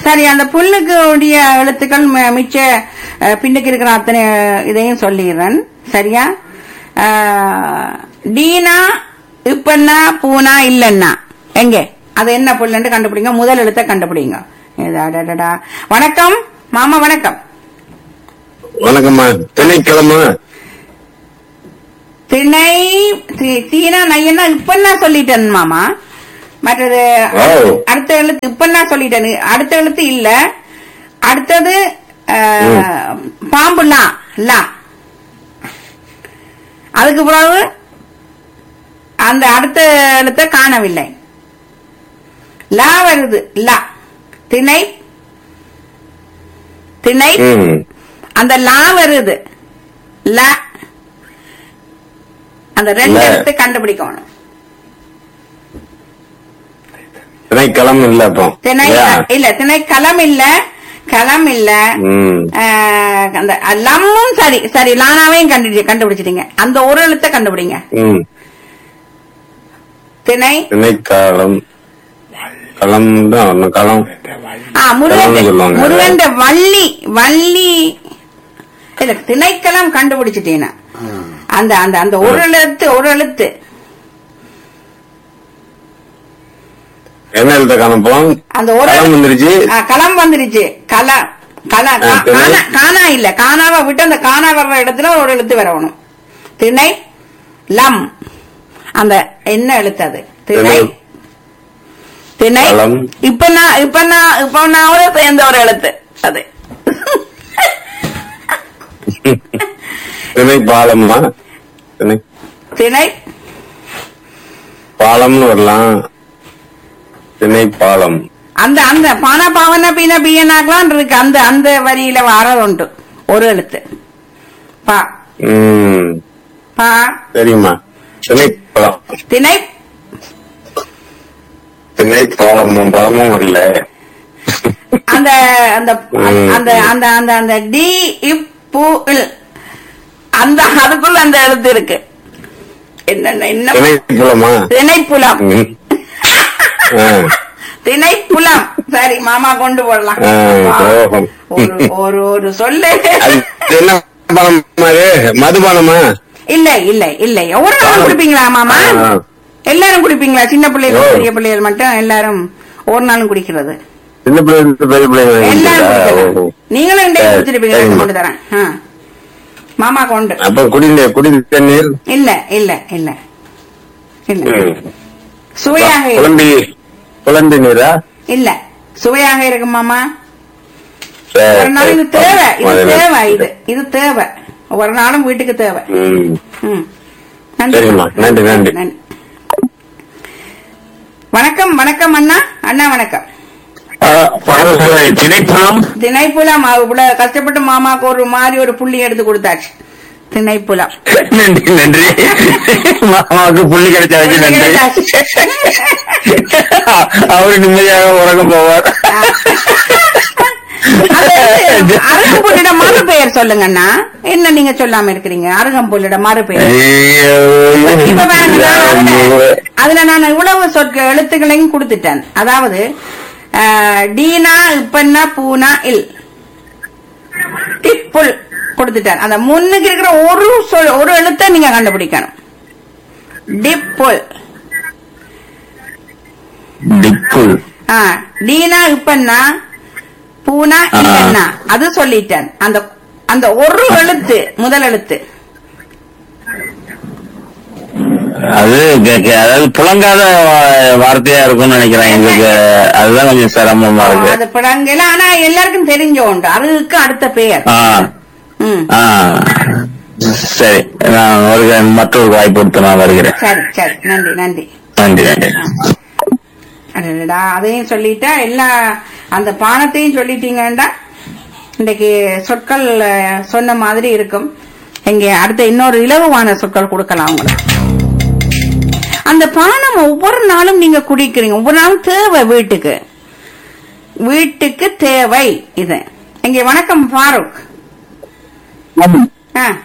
சரி அந்த புல்லுக்கு உடைய எழுத்துக்கள் ம- மிச்ச அஹ், பின்னுக்கு இருக்கிற அத்தனை இதையும் சொல்லிடுறேன் சரியா அஹ், டீனா இப்பன்னா பூனா இல்லன்னா எங்க அது என்ன புல்லுன்னு கண்டுபிடிங்க முதல் எழுத்தை கண்டுபிடிங்க இது அடடடா. வணக்கம் மாமா வணக்கம் வணக்கம்மா திணைக்கிழமை திணை தி- தீனா நையன்னா இப்பன்னா சொல்லிட்டேன் மாமா மற்றது ஓ. அடுத்த எழுத்து இப்பன்னா சொல்லிட்டேன் அடுத்த எழுத்து இல்ல அடுத்தது அஹ், பாம்புலா லா அதுக்கு பிறகு அந்த அடுத்த எழுத்தை காணவில்லை லா வருது லா திணை திணை ம் அந்த லா வருது ல அந்த ரெண்டு ல. எழுத்து கண்டுபிடிக்கணும் திணைக்கிழமை இல்ல அப்போ திணை இல்லையா? இல்ல திணை களம் இல்ல களம் இல்ல ம் ஆஹ், அந்த லம்மும் சரி சரி லானாவையும் கண்டு கண்டுபிடிச்சிட்டீங்க அந்த ஒரு எழுத்தை கண்டுபிடிங்க ம் திணை திணைக்காலம் களம் தான் வரணும் களம் ஆ முருகன் களம்னு சொல்லுவாங்க. முருகன் வள்ளி வள்ளி இல்ல திணைக்களம் கண்டுபிடிச்சிட்டீங்க அந்த அந்த அந்த ஒரு எழுத்து ஒரு எழுத்து என்ன எழுத காணப்போம் அந்த ஒரு களம் வந்துருச்சு ஆ, களம் வந்துருச்சு கல கல ஆ, கா- திணை. காணா காணா இல்ல காணாவை விட்டு அந்த காணா வர்ற இடத்துல ஒரு எழுத்து வரணும் திணை லம் அந்த என்ன எழுத்து அது திணை திணை. திணை களம். இப்ப நான் இப்ப நான் இப்ப நான் ஒரு சேர்ந்த ஒரு எழுத்து அது திணை பாலம்மா திணை திணை பாலம்னு வரலாம் திணை பாலம் அந்த அந்த பானா பாவன பீன பீயனாக்கெல்லாம் இருக்கு அந்த அந்த வரியில வாரது உண்டு ஒரு எழுத்து பா ம் பா சரிம்மா திணை பழம் திணை திணை பாலமும் பழமும் இல்ல அந்த அந்த ம். அந்த அந்த அந்த அந்த டி இப்பு இல் அந்த அதுக்குள்ள அந்த எழுத்து இருக்கு என்னென்ன என்ன திணை புலமா திணைப்புலம் ம். ஆ. திணைப்புலம் சரி மாமா கொண்டு போடலாம் ஆ, துரோகம். ஒரு ஒரு ஒரு சொல்லு அது என்ன பழம் அது மதுபானமா இல்ல இல்ல இல்ல ஒரு நாளும் குடிப்பீங்களா மாமா ஆ. எல்லாரும் குடிப்பீங்களா சின்ன பிள்ளைகள் ஓ. பெரிய பிள்ளைகள் மட்டும் எல்லாரும் ஒரு நாளும் குடிக்கிறது சின்ன பிள்ளைங்க பெரிய பிள்ளைங்க எல்லாரும் குடிக்கலாம் ஓ. நீங்களும் இன்றைக்கு சரி, குடிச்சிருப்பீங்க சரிம்மா. கொண்டு தரேன் ஆ. மாமா கொண்டு அப்ப குடி குடி தண்ணீர் இல்ல இல்ல இல்ல இல்ல ம். சுவையாக இருக்கு. குழம்பி குழம்பி நீரா இல்ல சுவையாக இருக்கு மாமா சரி, ஒரு நாள் இது சரி. தேவை இது முதல்ல. தேவை இது இது தேவை ஒரு நாளும் வீட்டுக்கு தேவை ம். ம். சரிம்மா. நன்றி, நன்றி. வணக்கம் வணக்கம் அண்ணா அண்ணா வணக்கம் ஆ, பாடல்களை திணைப்பழம் திணைப்புலம் அவ்வளவு கஷ்டப்பட்டு மாமாக்கு ஒரு மாதிரி ஒரு புள்ளி எடுத்து கொடுத்தாச்சு திணைப்புலம் நன்றி நன்றி மாமாவுக்கு புள்ளி கிடைச்ச வச்சு புள்ளி நன்றி கிடைச்சாச்சு. அவரு நிம்மதியாக உறங்க போவார் அது அருகம்புல்லிட மறு பெயர் சொல்லுங்கண்ணா என்ன நீங்க சொல்லாம இருக்கிறீங்க அருகம்புல்லிட மறு பெயர் இப்ப பாருங்க, நான் அதுல- அதுல நான் இவ்வளவு சொற்க எழுத்துக்களையும் கொடுத்துட்டேன் அதாவது அஹ், டீனா இப்பன்னா பூனா இல் டிப்புல் கொடுத்துட்டேன் அந்த முன்னுக்கு இருக்கிற ஒரு சொல் ஒரு எழுத்தை நீங்க கண்டுபிடிக்கணும் டிப்புல் டிப்புல் ஆ, டீனா இப்பன்னா பூனா இல்லன்னா அது சொல்லிட்டேன் அந்த அந்த ஒரு எழுத்து முதல் எழுத்து அது கே- கே- அதாவது புழங்காத வா- வார்த்தையா இருக்கும்னு நினைக்கிறேன் எங்களுக்கு அதுதான் கொஞ்சம் சிரமமா இருக்கு அது பிடங்கல ஆனா எல்லாருக்கும் தெரிஞ்ச உண்டு அதுக்கு அடுத்த பெயர் ஆ ம் ஆ சரி நான் ஒரு மற்றொரு வாய்ப்பு கொடுத்து நான் வருகிறேன் சரி சரி நன்றி நன்றி நன்றி நன்றி அடடா அதையும் சொல்லிட்டா எல்லா அந்த பானத்தையும் சொல்லிட்டீங்கன்னா இன்னைக்கு சொற்கள் அஹ், சொன்ன மாதிரி இருக்கும் இங்க அடுத்த இன்னொரு இலகுவான சொற்கள் கொடுக்கலாம் உங்களுக்கு அந்த பானம் ஒவ்வொரு நாளும் நீங்க குடிக்கிறீங்க ஒவ்வொரு நாளும் தேவை வீட்டுக்கு வீட்டுக்கு தேவை இது இங்க வணக்கம் ஃபாரூக் ஆ,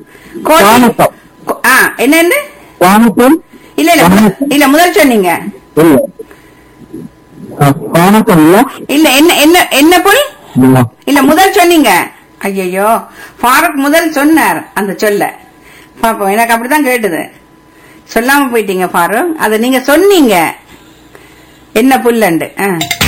கோழி- கொ- ஆ, என்னன்னு இல்ல இல்ல இல்ல முதல் சொன்னீங்க இல்ல பானக்கம் இல்ல இல்ல என்ன என்ன என்ன புல் இல்ல. இல்ல முதல் சொன்னீங்க ஐயோ ஃபாரூக் முதல் சொன்னார் அந்த சொல்ல பாப்போம் எனக்கு அப்படித்தான் கேட்டுது சொல்லாம போயிட்டீங்க ஃபாரூக் அதை நீங்க சொன்னீங்க என்ன புல்லண்டு ஆ.